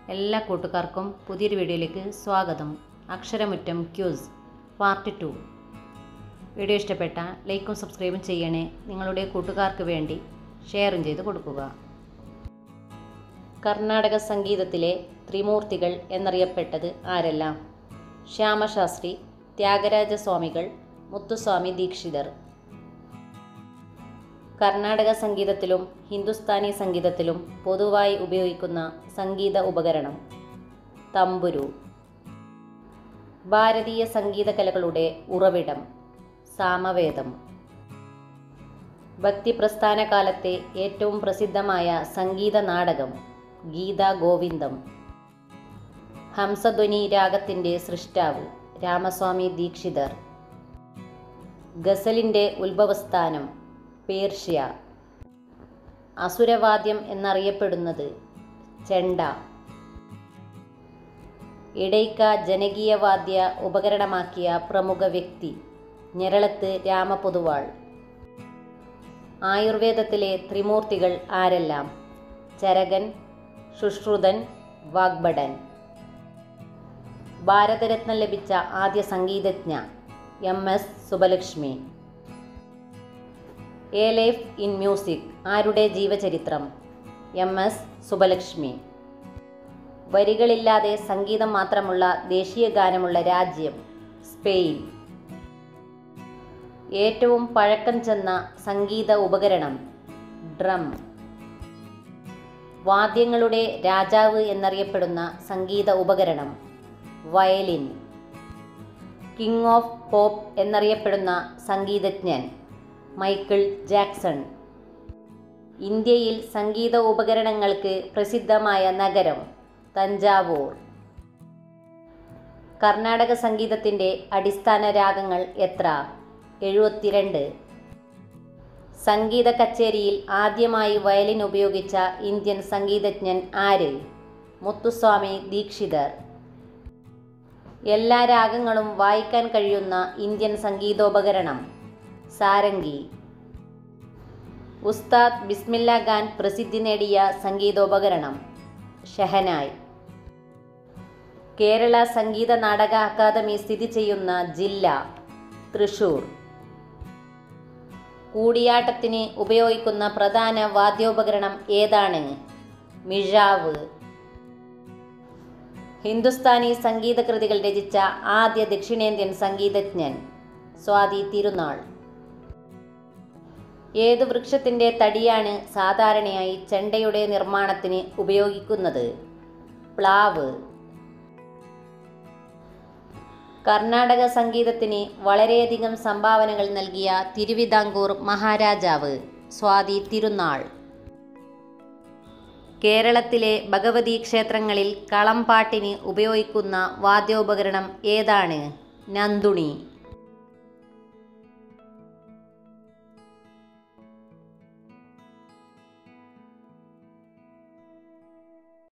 എല്ലാ കൂട്ടുകാർക്കും പുതിയൊരു വീഡിയോയിലേക്ക് സ്വാഗതം Aksharamuttam quiz part two video ഇഷ്ടപ്പെട്ട ലൈക്കും സബ്സ്ക്രൈബും ചെയ്യണേ നിങ്ങളുടെ കൂട്ടുകാർക്ക് വേണ്ടി ഷെയറും ചെയ്ത് കൊടുക്കുക കർണാടക സംഗീതത്തിലെ ത്രിമൂർത്തികൾ എന്നറിയപ്പെട്ടത് ആരെല്ലാം ശ്യാമശാസ്ത്രി ത്യാഗരാജസ്വാമികൾ മുത്തുസ്വാമി ദീക്ഷിതർ കർണാടക സംഗീതത്തിലും ഹിന്ദുസ്ഥാനി സംഗീതത്തിലും പൊതുവായി ഉപയോഗിക്കുന്ന സംഗീത ഉപകരണം തമ്പുരു ഭാരതീയ സംഗീത കലകളുടെ ഉറവിടം സാമവേദം ഭക്തിപ്രസ്ഥാന കാലത്തെ ഏറ്റവും പ്രസിദ്ധമായ സംഗീത നാടകം ഗീത ഗോവിന്ദം ഹംസധ്വനി രാഗത്തിൻ്റെ സൃഷ്ടാവ് രാമസ്വാമി ദീക്ഷിതർ ഗസലിൻ്റെ ഉത്ഭവസ്ഥാനം പേർഷ്യ അസുരവാദ്യം എന്നറിയപ്പെടുന്നത് ചെണ്ട ഇടയ്ക്ക ജനകീയവാദ്യ ഉപകരണമാക്കിയ പ്രമുഖ വ്യക്തി ഞെരളത്ത് രാമപൊതുവാൾ ആയുർവേദത്തിലെ ത്രിമൂർത്തികൾ ആരെല്ലാം ചരകൻ ശുശ്രുതൻ വാഗ്ഭടൻ ഭാരതരത്നം ലഭിച്ച ആദ്യ സംഗീതജ്ഞ M S Subbulakshmi a life in music ആരുടെ ജീവചരിത്രം എം എസ് സുബലക്ഷ്മി വരികളില്ലാതെ സംഗീതം മാത്രമുള്ള ദേശീയ ഗാനമുള്ള രാജ്യം സ്പെയിൻ ഏറ്റവും പഴക്കം ചെന്ന സംഗീത ഉപകരണം ഡ്രം വാദ്യങ്ങളുടെ രാജാവ് എന്നറിയപ്പെടുന്ന സംഗീത ഉപകരണം വയലിൻ കിങ് ഓഫ് പോപ്പ് എന്നറിയപ്പെടുന്ന സംഗീതജ്ഞൻ മൈക്കിൾ ജാക്സൺ ഇന്ത്യയിൽ സംഗീത ഉപകരണങ്ങൾക്ക് പ്രസിദ്ധമായ നഗരം തഞ്ചാവൂർ കർണാടക സംഗീതത്തിൻ്റെ അടിസ്ഥാന രാഗങ്ങൾ എത്ര എഴുപത്തിരണ്ട് സംഗീത കച്ചേരിയിൽ ആദ്യമായി വയലിൻ ഉപയോഗിച്ച ഇന്ത്യൻ സംഗീതജ്ഞൻ ആര് മുത്തുസ്വാമി ദീക്ഷിതർ എല്ലാ രാഗങ്ങളും വായിക്കാൻ കഴിയുന്ന ഇന്ത്യൻ സംഗീതോപകരണം സാരംഗി ഉസ്താദ് ബിസ്മില്ല ഖാൻ പ്രസിദ്ധി നേടിയ സംഗീതോപകരണം ഷെഹനായ് കേരള സംഗീത നാടക അക്കാദമി സ്ഥിതി ചെയ്യുന്ന ജില്ല തൃശൂർ കൂടിയാട്ടത്തിന് ഉപയോഗിക്കുന്ന പ്രധാന വാദ്യോപകരണം ഏതാണ് മിഴാവ് ഹിന്ദുസ്ഥാനി സംഗീത കൃതികൾ രചിച്ച ആദ്യ ദക്ഷിണേന്ത്യൻ സംഗീതജ്ഞൻ സ്വാതി തിരുനാൾ ഏത് വൃക്ഷത്തിൻ്റെ തടിയാണ് സാധാരണയായി ചെണ്ടയുടെ നിർമ്മാണത്തിന് ഉപയോഗിക്കുന്നത് പ്ലാവ് കർണാടക സംഗീതത്തിന് വളരെയധികം സംഭാവനകൾ നൽകിയ തിരുവിതാംകൂർ മഹാരാജാവ് സ്വാതി തിരുനാൾ കേരളത്തിലെ ഭഗവതി ക്ഷേത്രങ്ങളിൽ കളംപാട്ടിന് ഉപയോഗിക്കുന്ന വാദ്യോപകരണം ഏതാണ് നന്ദുണി